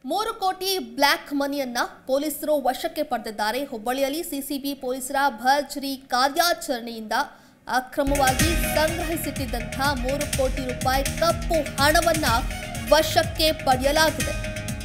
ಮೂರು ಕೋಟಿ ಬ್ಲ್ಯಾಕ್ ಮನಿಯನ್ನ ಪೊಲೀಸರು ವಶಕ್ಕೆ ಪಡೆದಿದ್ದಾರೆ ಹುಬ್ಬಳ್ಳಿಯಲ್ಲಿ ಸಿಸಿಬಿ ಪೊಲೀಸರ ಭರ್ಜರಿ ಕಾರ್ಯಾಚರಣೆಯಿಂದ ಅಕ್ರಮವಾಗಿ ಸಂಗ್ರಹಿಸಿಟ್ಟಿದ್ದಂತಹ ಮೂರು ಕೋಟಿ ರೂಪಾಯಿ ಕಪ್ಪು ಹಣವನ್ನ ವಶಕ್ಕೆ ಪಡೆಯಲಾಗಿದೆ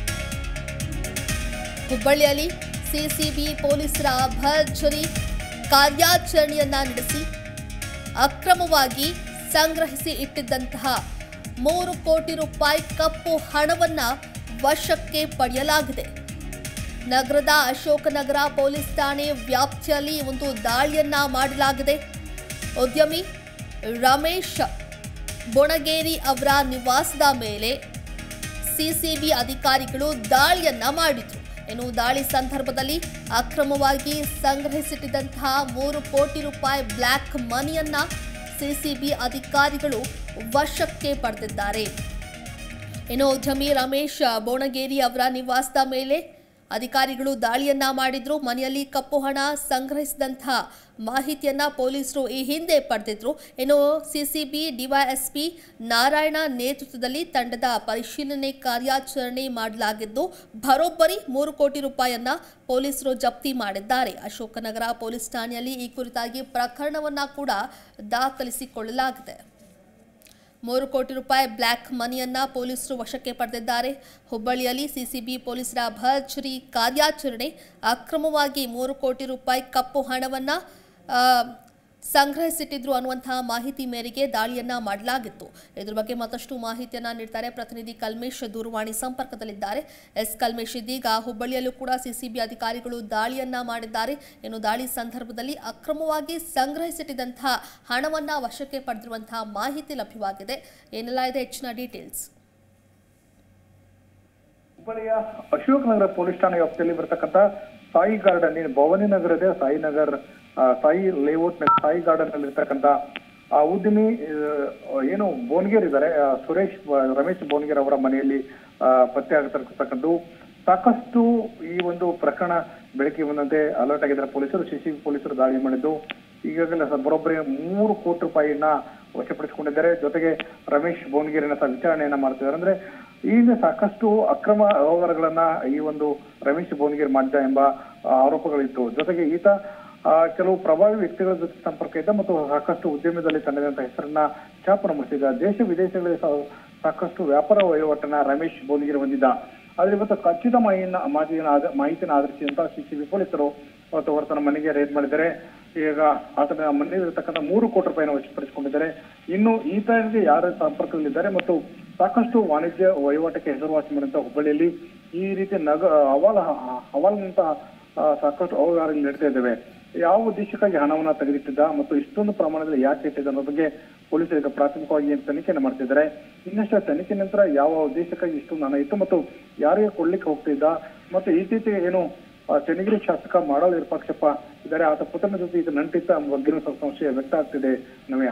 ಹುಬ್ಬಳ್ಳಿಯಲ್ಲಿ ಸಿಸಿಬಿ ಪೊಲೀಸರ ಭರ್ಜರಿ ಕಾರ್ಯಾಚರಣೆಯನ್ನ ನಡೆಸಿ ಅಕ್ರಮವಾಗಿ ಸಂಗ್ರಹಿಸಿ ಇಟ್ಟಿದ್ದಂತಹ ಮೂರು ಕೋಟಿ ರೂಪಾಯಿ ಕಪ್ಪು ಹಣವನ್ನ ವಶಕ್ಕೆ ಪಡೆಯಲಾಗಿದೆ ನಗರದ ಅಶೋಕನಗರ ಪೊಲೀಸ್ ಠಾಣೆ ವ್ಯಾಪ್ತಿಯಲ್ಲಿ ಒಂದು ದಾಳಿಯನ್ನ ಮಾಡಲಾಗಿದೆ ಉದ್ಯಮಿ ರಮೇಶ್ ಬೊಣಗೇರಿ ಅವರ ನಿವಾಸದ ಮೇಲೆ ಸಿಸಿಬಿ ಅಧಿಕಾರಿಗಳು ದಾಳಿಯನ್ನ ಮಾಡಿದ್ರು ಇನ್ನು ದಾಳಿ ಸಂದರ್ಭದಲ್ಲಿ ಅಕ್ರಮವಾಗಿ ಸಂಗ್ರಹಿಸಿಟ್ಟಿದ್ದಂತಹ ಮೂರು ಕೋಟಿ ರೂಪಾಯಿ ಬ್ಲ್ಯಾಕ್ ಮನಿಯನ್ನ ಸಿಸಿಬಿ ಅಧಿಕಾರಿಗಳು ವಶಕ್ಕೆ ಪಡೆದಿದ್ದಾರೆ ಇನ್ನು ಉದ್ಯಮಿ ರಮೇಶ್ ಬೋಣಗೇರಿ ಅವರ ನಿವಾಸದ ಮೇಲೆ ಅಧಿಕಾರಿಗಳು ದಾಳಿಯನ್ನ ಮಾಡಿದ್ರು ಮನೆಯಲ್ಲಿ ಕಪ್ಪು ಹಣ ಸಂಗ್ರಹಿಸಿದಂತಹ ಮಾಹಿತಿಯನ್ನ ಪೊಲೀಸರು ಈ ಹಿಂದೆ ಪಡೆದಿದ್ರು ಇನ್ನು ಸಿಸಿಬಿ ಡಿವೈಎಸ್ಪಿ ನಾರಾಯಣ ನೇತೃತ್ವದಲ್ಲಿ ತಂಡದ ಪರಿಶೀಲನೆ ಕಾರ್ಯಾಚರಣೆ ಮಾಡಲಾಗಿದ್ದು ಬರೋಬ್ಬರಿ ಮೂರು ಕೋಟಿ ರೂಪಾಯಿಯನ್ನ ಪೊಲೀಸರು ಜಪ್ತಿ ಮಾಡಿದ್ದಾರೆ ಅಶೋಕನಗರ ಪೊಲೀಸ್ ಠಾಣೆಯಲ್ಲಿ ಈ ಕುರಿತಾಗಿ ಪ್ರಕರಣವನ್ನ ಕೂಡ ದಾಖಲಿಸಿಕೊಳ್ಳಲಾಗಿದೆ ಮೂರು ಕೋಟಿ ರೂಪಾಯಿ ಬ್ಲ್ಯಾಕ್ ಮನಿಯನ್ನ ಪೊಲೀಸರು ವಶಕ್ಕೆ ಪಡೆದಿದ್ದಾರೆ ಹುಬ್ಬಳ್ಳಿಯಲ್ಲಿ ಸಿಸಿಬಿ ಪೊಲೀಸರ ಭರ್ಜರಿ ಕಾರ್ಯಾಚರಣೆ ಅಕ್ರಮವಾಗಿ ಮೂರು ಕೋಟಿ ರೂಪಾಯಿ ಕಪ್ಪು ಹಣವನ್ನ ಆ, ಸಂಗ್ರಹಿಸಿಟ್ಟಿದ್ರು ಅನ್ನುವಂತಹ ಮಾಹಿತಿ ಮೇರೆಗೆ ದಾಳಿಯನ್ನ ಮಾಡಲಾಗಿತ್ತು ಇದ್ರ ಬಗ್ಗೆ ಮತ್ತಷ್ಟು ಮಾಹಿತಿಯನ್ನ ನೀಡ್ತಾರೆ ಪ್ರತಿನಿಧಿ ಕಲ್ಮೇಶ್ ದೂರವಾಣಿ ಸಂಪರ್ಕದಲ್ಲಿದ್ದಾರೆ ಎಸ್ ಕಲ್ಮೇಶ್ ಇದೀಗ ಹುಬ್ಬಳ್ಳಿಯಲ್ಲೂ ಕೂಡ ಸಿಸಿಬಿ ಅಧಿಕಾರಿಗಳು ದಾಳಿಯನ್ನ ಮಾಡಿದ್ದಾರೆ ಇನ್ನು ದಾಳಿ ಸಂದರ್ಭದಲ್ಲಿ ಅಕ್ರಮವಾಗಿ ಸಂಗ್ರಹಿಸಿಟ್ಟಿದ್ದಂತಹ ಹಣವನ್ನ ವಶಕ್ಕೆ ಪಡೆದಿರುವಂತಹ ಮಾಹಿತಿ ಲಭ್ಯವಾಗಿದೆ ಏನೆಲ್ಲ ಇದೆ ಹೆಚ್ಚಿನ ಡೀಟೇಲ್ಸ್ ಹುಬ್ಬಳ್ಳಿಯ ಅಶೋಕ್ ನಗರ ಪೊಲೀಸ್ ಠಾಣೆ ವ್ಯಾಪ್ತಿಯಲ್ಲಿ ಬರ್ತಕ್ಕಂಥ ಸಾಯಿ ಗಾರ್ಡನ್ ಏನು ಭವಾನಿ ನಗರದ ಸಾಯಿ ನಗರ್ ಆ, ಸಾಯಿ ಲೇಔಟ್ ಸಾಯಿ ಗಾರ್ಡನ್ ಅಲ್ಲಿ ಇರ್ತಕ್ಕಂಥ ಆ ಉದ್ಯಮಿ ಆ, ಏನು ಬೋನ್ಗೇರ್ ಇದ್ದಾರೆ ಆ, ಸುರೇಶ್ ಬ- ರಮೇಶ್ ಬೋನ್ಗೇರ್ ಅವರ ಮನೆಯಲ್ಲಿ ಆ, ಪತ್ತೆ ಆಗಿರ್ತಕ್ಕಂಥದ್ದು ಸಾಕಷ್ಟು ಈ ಒಂದು ಪ್ರಕರಣ ಬೆಳಕಿಗೆ ಬಂದಂತೆ ಅಲರ್ಟ್ ಆಗಿದ್ದಾರೆ ಪೊಲೀಸರು ಸಿಸಿಬಿ ಪೊಲೀಸರು ದಾಳಿ ಮಾಡಿದ್ದು ಈಗಾಗಲೇ ಸ- ಬರೋಬ್ಬರಿ ಮೂರು ಕೋಟಿ ರೂಪಾಯಿಯನ್ನ ವಶಪಡಿಸಿಕೊಂಡಿದ್ದಾರೆ ಜೊತೆಗೆ ರಮೇಶ್ ಬೋನ್ಗೇರಿನ ಸಹ ವಿಚಾರಣೆಯನ್ನ ಮಾಡ್ತಿದ್ದಾರೆ ಅಂದ್ರೆ ಈ ಹಿಂದೆ ಸಾಕಷ್ಟು ಅಕ್ರಮ ವ್ಯವಹಾರಗಳನ್ನ ಈ ಒಂದು ರಮೇಶ್ ಬೋನ್ಗೇರ್ ಮಾಡಿದ ಎಂಬ ಆ, ಆರೋಪಗಳಿತ್ತು ಜೊತೆಗೆ ಈತ ಆ, ಕೆಲವು ಪ್ರಭಾವಿ ವ್ಯಕ್ತಿಗಳ ಜೊತೆ ಸಂಪರ್ಕ ಇದ್ದ ಮತ್ತು ಸಾಕಷ್ಟು ಉದ್ಯಮದಲ್ಲಿ ತನ್ನದಂತ ಹೆಸರನ್ನ ಛಾಪನ ಮೂಡಿಸಿದ್ದ ದೇಶ ವಿದೇಶಗಳಲ್ಲಿ ಸಹ ಸಾಕಷ್ಟು ವ್ಯಾಪಾರ ವಹಿವಾಟನ್ನ ರಮೇಶ್ ಬೋನ್ಗೇರ್ ಹೊಂದಿದ್ದ ಆದ್ರೆ ಇವತ್ತು ಖಚಿತ ಮಾಹಿತಿನ ಮಾಹಿತಿಯನ್ನು ಆಧ- ಮಾಹಿತಿಯನ್ನು ಆಧರಿಸಿದಂತ ಸಿಸಿಬಿ ಪೊಲೀಸರು ಇವತ್ತು ಆತನ ಮನೆಗೆ ರೇಡ್ ಮಾಡಿದ್ದಾರೆ ಈಗ ಆತನ ಮನೆಯಲ್ಲಿರ್ತಕ್ಕಂಥ ಮೂರು ಕೋಟಿ ರೂಪಾಯಿನ ವಶಪಡಿಸಿಕೊಂಡಿದ್ದಾರೆ ಇನ್ನು ಈತನಿಗೆ ಯಾರ ಸಂಪರ್ಕದಲ್ಲಿದ್ದಾರೆ ಮತ್ತು ಸಾಕಷ್ಟು ವಾಣಿಜ್ಯ ವಹಿವಾಟಕ್ಕೆ ಹೆಸರುವಾಸಿ ಮಾಡಿದಂತ ಹುಬ್ಬಳ್ಳಿಯಲ್ಲಿ ಈ ರೀತಿ ನಗ ಹವಾಲ ಹವಾಲ್ನಂತಹ ಆ, ಸಾಕಷ್ಟು ಅವ್ಯವಹಾರಗಳು ನಡೀತಾ ಇದ್ದಾವೆ ಯಾವ ಉದ್ದೇಶಕ್ಕಾಗಿ ಹಣವನ್ನ ತೆಗೆದಿಟ್ಟಿದ್ದ ಮತ್ತು ಇಷ್ಟೊಂದು ಪ್ರಮಾಣದಲ್ಲಿ ಯಾಕೆ ಇಟ್ಟಿದ್ದ ಅನ್ನೋ ಬಗ್ಗೆ ಪೊಲೀಸರು ಈಗ ಪ್ರಾಥಮಿಕವಾಗಿ ಏನ್ ತನಿಖೆಯನ್ನು ಮಾಡ್ತಿದ್ದಾರೆ ಇನ್ನಷ್ಟು ತನಿಖೆ ನಂತರ ಯಾವ ಉದ್ದೇಶಕ್ಕಾಗಿ ಇಷ್ಟೊಂದು ಹಣ ಇತ್ತು ಮತ್ತು ಯಾರಿಗೆ ಕೊಡ್ಲಿಕ್ಕೆ ಹೋಗ್ತಿದ್ದ ಮತ್ತು ಇತ್ತೀಚೆಗೆ ಏನು ಆ, ಚನ್ನಗಿರಿ ಶಾಸಕ ಮಾಡಾಳ್ ವಿರೂಪಾಕ್ಷಪ್ಪ ಇದ್ದಾರೆ ಆತ ಪುತ್ರನ ಜೊತೆ ಈಗ ನಂಟಿತ್ತ ಎಂಬ ಬಗ್ಗೆನೂ ಸ್ವಲ್ಪ ಸಂಶಯ ವ್ಯಕ್ತ ಆಗ್ತಿದೆ ನವ್ಯ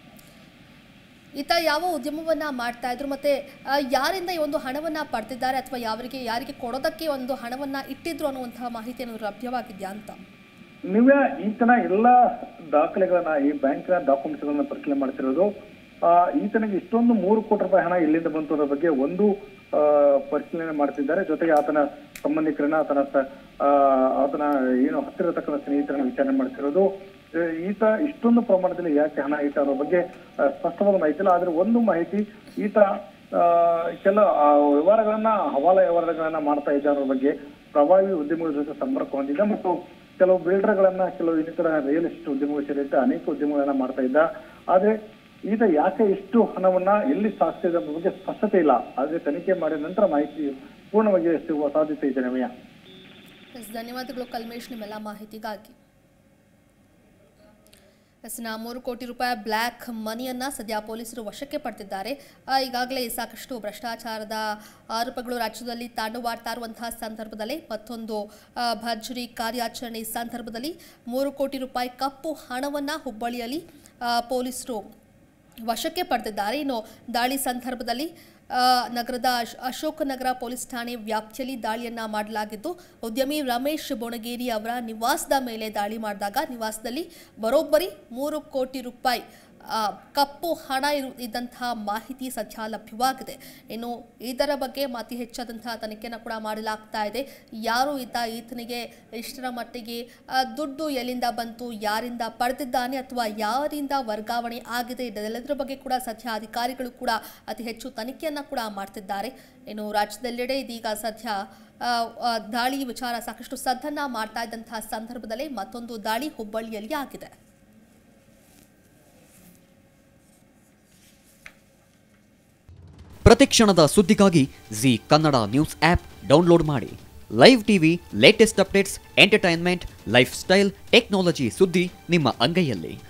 ಈತ ಯಾವ ಉದ್ಯಮವನ್ನ ಮಾಡ್ತಾ ಇದ್ರು ಮತ್ತೆ ಆ, ಯಾರಿಂದ ಈ ಒಂದು ಹಣವನ್ನ ಪಡೆದಿದ್ದಾರೆ ಅಥವಾ ಯಾರಿಗೆ ಯಾರಿಗೆ ಕೊಡೋದಕ್ಕೆ ಒಂದು ಹಣವನ್ನ ಇಟ್ಟಿದ್ರು ಅನ್ನುವಂತಹ ಮಾಹಿತಿ ಏನಾದ್ರು ಲಭ್ಯವಾಗಿದೆಯಾ ಅಂತ ನೀವೇ ಈತನ ಎಲ್ಲಾ ದಾಖಲೆಗಳನ್ನ ಈ ಬ್ಯಾಂಕಿನ ಡಾಕ್ಯುಮೆಂಟ್ಸ್ ಗಳನ್ನ ಪರಿಶೀಲನೆ ಮಾಡ್ತಿರೋದು ಆ, ಈತನಿಗೆ ಇಷ್ಟೊಂದು ಮೂರು ಕೋಟಿ ರೂಪಾಯಿ ಹಣ ಎಲ್ಲಿಂದ ಬಂತು ಅನ್ನೋ ಬಗ್ಗೆ ಒಂದು ಆ, ಪರಿಶೀಲನೆ ಮಾಡ್ತಿದ್ದಾರೆ ಜೊತೆಗೆ ಆತನ ಸಂಬಂಧಿಕರನ್ನ ಆತನ ಸ- ಆ, ಆತನ ಏನು ಹತ್ತಿರ ಇರತಕ್ಕಂಥ ಸ್ನೇಹಿತರನ್ನ ವಿಚಾರಣೆ ಮಾಡ್ತಿರೋದು ಆ, ಈತ ಇಷ್ಟೊಂದು ಪ್ರಮಾಣದಲ್ಲಿ ಯಾಕೆ ಹಣ ಇಟ್ಟ ಅನ್ನೋ ಬಗ್ಗೆ ಆ, ಸ್ಪಷ್ಟವಾದ ಮಾಹಿತಿ ಇಲ್ಲ ಆದ್ರೆ ಒಂದು ಮಾಹಿತಿ ಈತ ಆ, ಕೆಲ ಆ, ವ್ಯವಹಾರಗಳನ್ನ ಹವಾಲ ವ್ಯವಹಾರಗಳನ್ನ ಮಾಡ್ತಾ ಇದ್ದ ಅನ್ನೋ ಬಗ್ಗೆ ಪ್ರಭಾವಿ ಉದ್ಯಮಿಗಳ ಜೊತೆ ಸಂಪರ್ಕ ಹೊಂದಿದ್ದ ಮತ್ತು ಕೆಲವು ಬಿಲ್ಡರ್ಗಳನ್ನ ಕೆಲವು ಇನ್ನಿತರ ರಿಯಲ್ ಎಸ್ಟೇಟ್ ಉದ್ಯಮಗಳ ಸೇರಿದಂತೆ ಅನೇಕ ಉದ್ಯಮಗಳನ್ನ ಮಾಡ್ತಾ ಇದ್ದ ಆದ್ರೆ ಈತ ಯಾಕೆ ಇಷ್ಟು ಹಣವನ್ನ ಎಲ್ಲಿ ಸಾಗಿಸಿದ ಎಂಬ ಬಗ್ಗೆ ಸ್ಪಷ್ಟತೆ ಇಲ್ಲ ಆದ್ರೆ ತನಿಖೆ ಮಾಡಿದ ನಂತರ ಮಾಹಿತಿ ಪೂರ್ಣವಾಗಿ ಸಿಗುವ ಸಾಧ್ಯತೆ ಇದೆ ನಮಯ ಎಸ್ ಧನ್ಯವಾದಗಳು ಕಲ್ಮೇಶ್ ನಿಮ್ಮೆಲ್ಲ ಮಾಹಿತಿಗಾಗಿ ಎಸ್ ನಾ ಮೂರು ಕೋಟಿ ರೂಪಾಯಿ ಬ್ಲ್ಯಾಕ್ ಮನಿಯನ್ನ ಸದ್ಯ ಪೊಲೀಸರು ವಶಕ್ಕೆ ಪಡೆದಿದ್ದಾರೆ ಆ, ಈಗಾಗಲೇ ಸಾಕಷ್ಟು ಭ್ರಷ್ಟಾಚಾರದ ಆರೋಪಗಳು ರಾಜ್ಯದಲ್ಲಿ ತಾಂಡವಾಡ್ತಾ ಇರುವಂತಹ ಸಂದರ್ಭದಲ್ಲಿ ಮತ್ತೊಂದು ಆ, ಭರ್ಜರಿ ಕಾರ್ಯಾಚರಣೆ ಸಂದರ್ಭದಲ್ಲಿ ಮೂರು ಕೋಟಿ ರೂಪಾಯಿ ಕಪ್ಪು ಹಣವನ್ನ ಹುಬ್ಬಳ್ಳಿಯಲ್ಲಿ ಆ, ಪೊಲೀಸರು ವಶಕ್ಕೆ ಪಡೆದಿದ್ದಾರೆ ಇನ್ನು ದಾಳಿ ಸಂದರ್ಭದಲ್ಲಿ ಆ, ನಗರದ ಅಶ್- ಅಶೋಕ್ ನಗರ ಪೊಲೀಸ್ ಠಾಣೆ ವ್ಯಾಪ್ತಿಯಲ್ಲಿ ದಾಳಿಯನ್ನ ಮಾಡಲಾಗಿದ್ದು ಉದ್ಯಮಿ ರಮೇಶ್ ಬೊಣಗೇರಿ ಅವರ ನಿವಾಸದ ಮೇಲೆ ದಾಳಿ ಮಾಡಿದಾಗ ನಿವಾಸದಲ್ಲಿ ಬರೋಬ್ಬರಿ ಮೂರು ಕೋಟಿ ರೂಪಾಯಿ ಆ, ಕಪ್ಪು ಹಣ ಇರು ಇದ್ದಂತಹ ಮಾಹಿತಿ ಸದ್ಯ ಲಭ್ಯವಾಗಿದೆ ಇನ್ನು ಇದರ ಬಗ್ಗೆ ಅತಿ ಹೆಚ್ಚಾದಂತಹ ತನಿಖೆಯನ್ನು ಕೂಡ ಮಾಡಲಾಗ್ತಾ ಇದೆ ಯಾರು ಈತ ಈತನಿಗೆ ಇಷ್ಟರ ಮಟ್ಟಿಗೆ ಆ, ದುಡ್ಡು ಎಲ್ಲಿಂದ ಬಂತು ಯಾರಿಂದ ಪಡೆದಿದ್ದಾನೆ ಅಥವಾ ಯಾರಿಂದ ವರ್ಗಾವಣೆ ಆಗಿದೆ ಇದೆಲ್ಲದರ ಬಗ್ಗೆ ಕೂಡ ಸದ್ಯ ಅಧಿಕಾರಿಗಳು ಕೂಡ ಅತಿ ಹೆಚ್ಚು ತನಿಖೆಯನ್ನು ಕೂಡ ಮಾಡ್ತಿದ್ದಾರೆ ಇನ್ನು ರಾಜ್ಯದೆಲ್ಲೆಡೆ ಇದೀಗ ಸದ್ಯ ಆ, ಆ, ದಾಳಿ ವಿಚಾರ ಸಾಕಷ್ಟು ಸದ್ದನ್ನ ಮಾಡ್ತಾ ಇದ್ದಂತಹ ಸಂದರ್ಭದಲ್ಲೇ ಮತ್ತೊಂದು ದಾಳಿ ಹುಬ್ಬಳ್ಳಿಯಲ್ಲಿ ಆಗಿದೆ ಪ್ರತಿಕ್ಷಣದ ಸುದ್ದಿಗಾಗಿ Zee Kannada news app download ಮಾಡಿ live TV latest updates entertainment lifestyle technology ಸುದ್ದಿ ನಿಮ್ಮ ಅಂಗೈಯಲ್ಲಿ